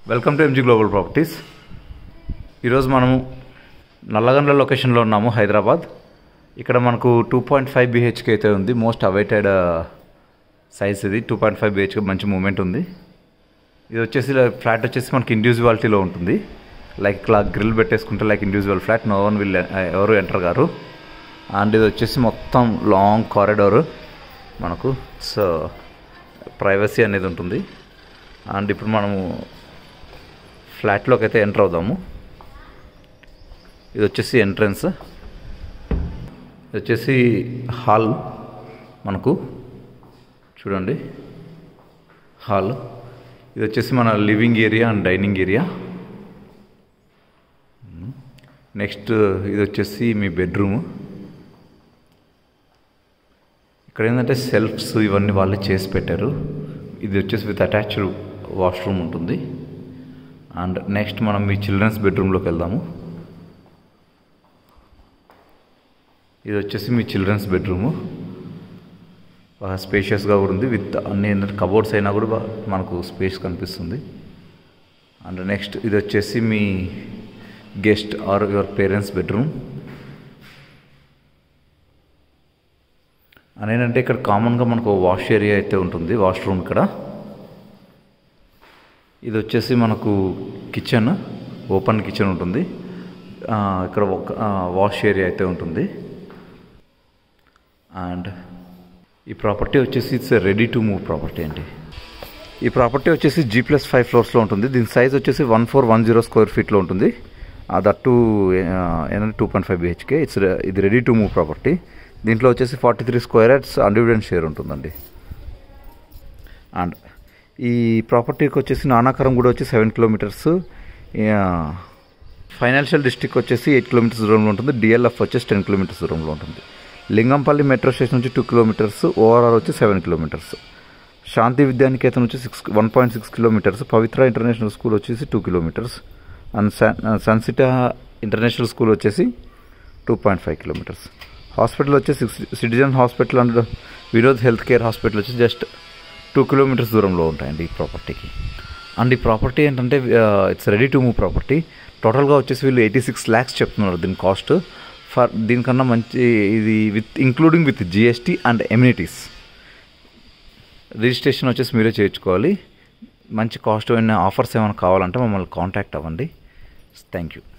welcome to MG global properties ఈరోజు మనము నల్లగండ్ల లొకేషన్లో ఉన్నాము హైదరాబాద్ ఇక్కడ మనకు టూ పాయింట్ ఫైవ్ బిహెచ్కే అయితే ఉంది మోస్ట్ అవైటెడ్ సైజ్ ఇది టూ పాయింట్ ఫైవ్ బిహెచ్కే మంచి మూమెంట్ ఉంది ఇది వచ్చేసి ఫ్లాట్ వచ్చేసి మనకి ఇండివిజువాలిటీలో ఉంటుంది లైక్ ఇట్లా గ్రిల్ పెట్టేసుకుంటే like individual flat no one will ఎవరు ఎంటర్ గారు అండ్ ఇది వచ్చేసి మొత్తం లాంగ్ కారిడార్ మనకు సో ప్రైవసీ అనేది ఉంటుంది అండ్ ఇప్పుడు మనము ఫ్లాట్లోకి అయితే ఎంటర్ అవుదాము ఇది వచ్చేసి ఎంట్రన్స్ ఇది వచ్చేసి హాల్ మనకు చూడండి హాల్ ఇది వచ్చేసి మన living area and dining area next ఇది వచ్చేసి మీ బెడ్రూమ్ ఇక్కడ ఏంటంటే సెల్ఫ్స్ ఇవన్నీ వాళ్ళే చేసి పెట్టారు ఇది వచ్చేసి విత్ అటాచ్డ్ వాష్రూమ్ ఉంటుంది అండ్ నెక్స్ట్ మనం మీ చిల్డ్రన్స్ బెడ్రూమ్లోకి వెళ్దాము ఇది వచ్చేసి మీ చిల్డ్రన్స్ బెడ్రూము బాగా స్పేషియస్గా కూడా ఉంది విత్ అన్ని ఏంటంటే కబోర్డ్స్ అయినా కూడా బా- మనకు స్పేస్ కనిపిస్తుంది అండ్ నెక్స్ట్ ఇది వచ్చేసి మీ guest or your parents bedroom అని ఏంటంటే ఇక్కడ కామన్గా మనకు వాష్ ఏరియా అయితే ఉంటుంది వాష్రూమ్ ఇక్కడ ఇది వచ్చేసి మనకు కిచెన్ ఓపెన్ కిచెన్ ఉంటుంది ఆ, ఇక్కడ ఒక వాష్ ఏరియా అయితే ఉంటుంది అండ్ ఈ ప్రాపర్టీ వచ్చేసి it's ready to move property అండి ఈ ప్రాపర్టీ వచ్చేసి జీ ప్లస్ ఫైవ్ ఫ్లోర్స్లో ఉంటుంది దీని సైజ్ వచ్చేసి one four one zero square ఫీట్లో ఉంటుంది దట్టు ఏంటంటే two point five BHK it's ఇది రెడీ టు మూవ్ ప్రాపర్టీ దీంట్లో వచ్చేసి forty three square yards undivided share ఉంటుందండి అండ్ ఈ ప్రాపర్టీకి వచ్చేసి నానాకరం కూడా వచ్చి సెవెన్ కిలోమీటర్స్ ఫైనాన్షియల్ డిస్ట్రిక్ట్ వచ్చేసి ఎయిట్ కిలోమీటర్స్ దూరంలో ఉంటుంది డిఎల్ఎఫ్ వచ్చేసి టెన్ కిలోమీటర్స్ దూరంలో ఉంటుంది లింగంపల్లి మెట్రో స్టేషన్ నుంచి టూ కిలోమీటర్స్ ఓఆర్ఆర్ వచ్చి సెవెన్ కిలోమీటర్స్ శాంతి విద్యానికేతన్ వచ్చి six one point six kilometres Pavitra international school వచ్చేసి టూ కిలోమీటర్స్ అండ్ సన్సిటా ఇంటర్నేషనల్ స్కూల్ వచ్చేసి two point five kilometres hospital వచ్చేసి citizen hospital and Vinod health care hospital వచ్చి జస్ట్ టూ కిలోమీటర్స్ దూరంలో ఉంటాయండి ఈ ప్రాపర్టీకి అండ్ ఈ ప్రాపర్టీ ఏంటంటే it's ready to move property టోటల్గా వచ్చేసి వీళ్ళు ఎయిటీ సిక్స్ ల్యాక్స్ చెప్తున్నారు దీని కాస్ట్ ఫర్ దీనికన్నా మంచి ఇది with including with GST and amenities registration వచ్చేసి మీరే చేయించుకోవాలి మంచి కాస్ట్ అయిన ఆఫర్స్ ఏమైనా కావాలంటే మమ్మల్ని కాంటాక్ట్ అవ్వండి థ్యాంక్ యూ